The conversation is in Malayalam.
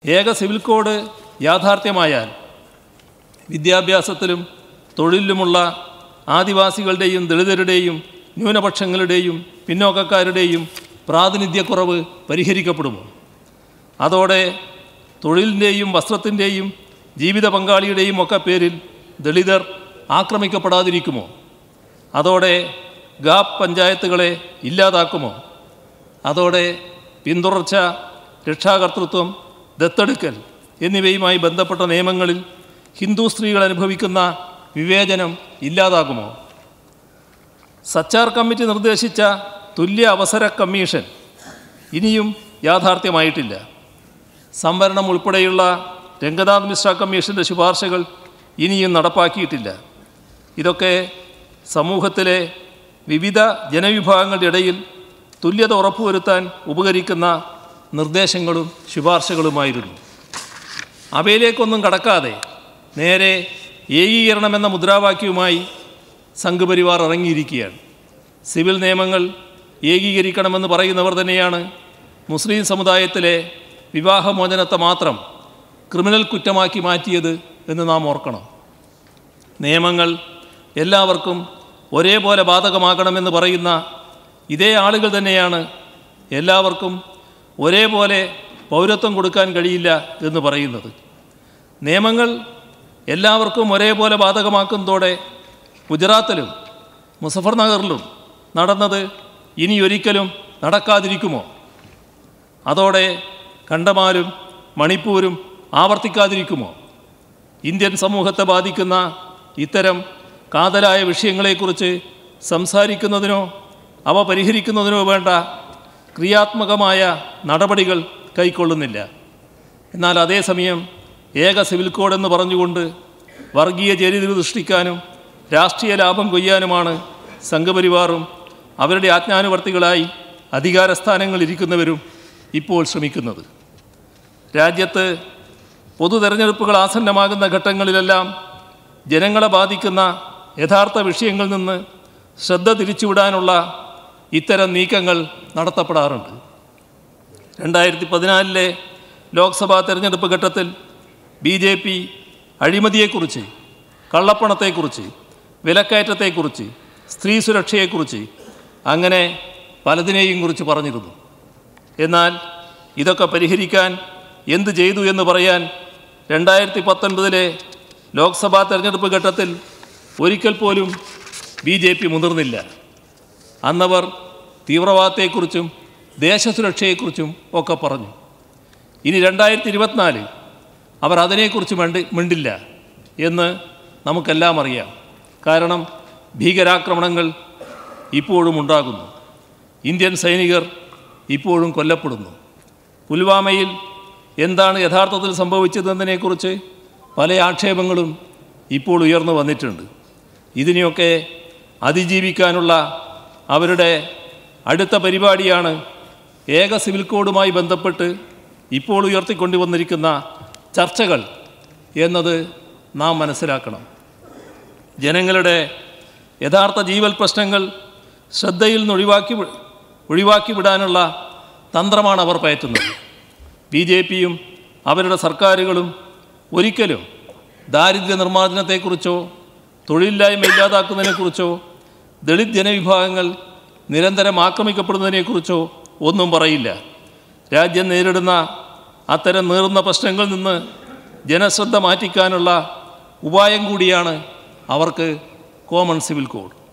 ഏക സിവിൽ കോഡ് യാഥാർത്ഥ്യമായാൽ വിദ്യാഭ്യാസത്തിലും തൊഴിലിലുമുള്ള ആദിവാസികളുടെയും ദളിതരുടെയും ന്യൂനപക്ഷങ്ങളുടെയും പിന്നോക്കക്കാരുടെയും പ്രാതിനിധ്യക്കുറവ് പരിഹരിക്കപ്പെടുമോ അതോടെ തൊഴിലിൻ്റെയും വസ്ത്രത്തിൻ്റെയും ജീവിത പങ്കാളിയുടെയും ഒക്കെ പേരിൽ ദളിതർ ആക്രമിക്കപ്പെടാതിരിക്കുമോ അതോടെ ഗാപ് പഞ്ചായത്തുകളെ ഇല്ലാതാക്കുമോ അതോടെ പിന്തുടർച്ച രക്ഷാകർതൃത്വം ദത്തെടുക്കൽ എന്നിവയുമായി ബന്ധപ്പെട്ട നിയമങ്ങളിൽ ഹിന്ദു സ്ത്രീകൾ അനുഭവിക്കുന്ന വിവേചനം ഇല്ലാതാകുമോ സച്ചാർ കമ്മിറ്റി നിർദ്ദേശിച്ച തുല്യ അവസര കമ്മീഷൻ ഇനിയും യാഥാർത്ഥ്യമായിട്ടില്ല സംവരണം ഉൾപ്പെടെയുള്ള രംഗനാഥ് മിശ്ര കമ്മീഷൻ്റെ ശുപാർശകൾ ഇനിയും നടപ്പാക്കിയിട്ടില്ല ഇതൊക്കെ സമൂഹത്തിലെ വിവിധ ജനവിഭാഗങ്ങളുടെ ഇടയിൽ തുല്യത ഉറപ്പുവരുത്താൻ ഉപകരിക്കുന്ന നിർദ്ദേശങ്ങളും ശുപാർശകളുമായിരുന്നു അവയിലേക്കൊന്നും കടക്കാതെ നേരെ ഏകീകരണമെന്ന മുദ്രാവാക്യവുമായി സംഘപരിവാർ ഇറങ്ങിയിരിക്കുകയാണ് സിവിൽ നിയമങ്ങൾ ഏകീകരിക്കണമെന്ന് പറയുന്നവർ തന്നെയാണ് മുസ്ലിം സമുദായത്തിലെ വിവാഹമോചനത്തെ മാത്രം ക്രിമിനൽ കുറ്റമാക്കി മാറ്റിയത് എന്ന് നാം ഓർക്കണം നിയമങ്ങൾ എല്ലാവർക്കും ഒരേപോലെ ബാധകമാകണമെന്ന് പറയുന്ന ഇതേ ആളുകൾ തന്നെയാണ് എല്ലാവർക്കും ഒരേപോലെ പൗരത്വം കൊടുക്കാൻ കഴിയില്ല എന്ന് പറയുന്നത് നിയമങ്ങൾ എല്ലാവർക്കും ഒരേപോലെ ബാധകമാക്കുന്നതോടെ ഗുജറാത്തിലും മുസഫർ നഗറിലും നടന്നത് ഇനി ഒരിക്കലും നടക്കാതിരിക്കുമോ അതോടെ കണ്ടമാലും മണിപ്പൂരും ആവർത്തിക്കാതിരിക്കുമോ ഇന്ത്യൻ സമൂഹത്തെ ബാധിക്കുന്ന ഇത്തരം കാതലായ വിഷയങ്ങളെക്കുറിച്ച് സംസാരിക്കുന്നതിനോ അവ പരിഹരിക്കുന്നതിനോ വേണ്ട ക്രിയാത്മകമായ നടപടികൾ കൈക്കൊള്ളുന്നില്ല എന്നാൽ അതേസമയം ഏക സിവിൽ കോഡ് എന്ന് പറഞ്ഞുകൊണ്ട് വർഗീയ ജനിതകൾ സൃഷ്ടിക്കാനും രാഷ്ട്രീയ ലാഭം കൊയ്യാനുമാണ് സംഘപരിവാറും അവരുടെ ആജ്ഞാനുവർത്തികളായി അധികാരസ്ഥാനങ്ങളിരിക്കുന്നവരും ഇപ്പോൾ ശ്രമിക്കുന്നത് രാജ്യത്ത് പൊതു തെരഞ്ഞെടുപ്പുകൾ ആസന്നമാകുന്ന ഘട്ടങ്ങളിലെല്ലാം ജനങ്ങളെ ബാധിക്കുന്ന യഥാർത്ഥ വിഷയങ്ങളിൽ നിന്ന് ശ്രദ്ധ തിരിച്ചുവിടാനുള്ള ഇത്തരം നീക്കങ്ങൾ നടത്തപ്പെടാറുണ്ട് രണ്ടായിരത്തി പതിനാലിലെ ലോക്സഭാ തെരഞ്ഞെടുപ്പ് ഘട്ടത്തിൽ ബി ജെ പി അഴിമതിയെക്കുറിച്ച് കള്ളപ്പണത്തെക്കുറിച്ച് വിലക്കയറ്റത്തെക്കുറിച്ച് സ്ത്രീ സുരക്ഷയെക്കുറിച്ച് അങ്ങനെ പലതിനെയും കുറിച്ച് പറഞ്ഞിരുന്നു എന്നാൽ ഇതൊക്കെ പരിഹരിക്കാൻ എന്ത് ചെയ്തു എന്ന് പറയാൻ രണ്ടായിരത്തി പത്തൊൻപതിലെ ലോക്സഭാ തെരഞ്ഞെടുപ്പ് ഘട്ടത്തിൽ ഒരിക്കൽ പോലും ബി ജെ പി മുതിർന്നില്ല അന്നവർ തീവ്രവാദത്തെക്കുറിച്ചും ദേശസുരക്ഷയെക്കുറിച്ചും ഒക്കെ പറഞ്ഞു ഇനി രണ്ടായിരത്തി ഇരുപത്തിനാല് അവർ അതിനെക്കുറിച്ച് മിണ്ടി മിണ്ടില്ല എന്ന് നമുക്കെല്ലാം അറിയാം കാരണം ഭീകരാക്രമണങ്ങൾ ഇപ്പോഴും ഉണ്ടാകുന്നു ഇന്ത്യൻ സൈനികർ ഇപ്പോഴും കൊല്ലപ്പെടുന്നു പുൽവാമയിൽ എന്താണ് യഥാർത്ഥത്തിൽ സംഭവിച്ചതെന്നതിനെക്കുറിച്ച് പല ആക്ഷേപങ്ങളും ഇപ്പോൾ ഉയർന്നു വന്നിട്ടുണ്ട് ഇതിനെയൊക്കെ അതിജീവിക്കാനുള്ള അവരുടെ അടുത്ത പരിപാടിയാണ് ഏക സിവിൽ കോഡുമായി ബന്ധപ്പെട്ട് ഇപ്പോൾ ഉയർത്തിക്കൊണ്ടുവന്നിരിക്കുന്ന ചർച്ചകൾ എന്നത് നാം മനസ്സിലാക്കണം ജനങ്ങളുടെ യഥാർത്ഥ ജീവൽ പ്രശ്നങ്ങൾ ശ്രദ്ധയിൽ നിന്ന് ഒഴിവാക്കി വി- ഒഴിവാക്കി വിടാനുള്ള തന്ത്രമാണ് അവർ പയറ്റുന്നത് ബി ജെ പിയും അവരുടെ സർക്കാരുകളും ഒരിക്കലും ദാരിദ്ര്യ നിർമ്മാർജ്ജനത്തെക്കുറിച്ചോ തൊഴിലില്ലായ്മ ഇല്ലാതാക്കുന്നതിനെക്കുറിച്ചോ ദളിത് ജനവിഭാഗങ്ങൾ നിരന്തരം ആക്രമിക്കപ്പെടുന്നതിനെക്കുറിച്ചോ ഒന്നും പറയില്ല രാജ്യം നേരിടുന്ന അത്തരം നീറുന്ന പ്രശ്നങ്ങളിൽ നിന്ന് ജനശ്രദ്ധ മാറ്റിക്കാനുള്ള ഉപായം കൂടിയാണ് അവർക്ക് കോമൺ സിവിൽ കോഡ്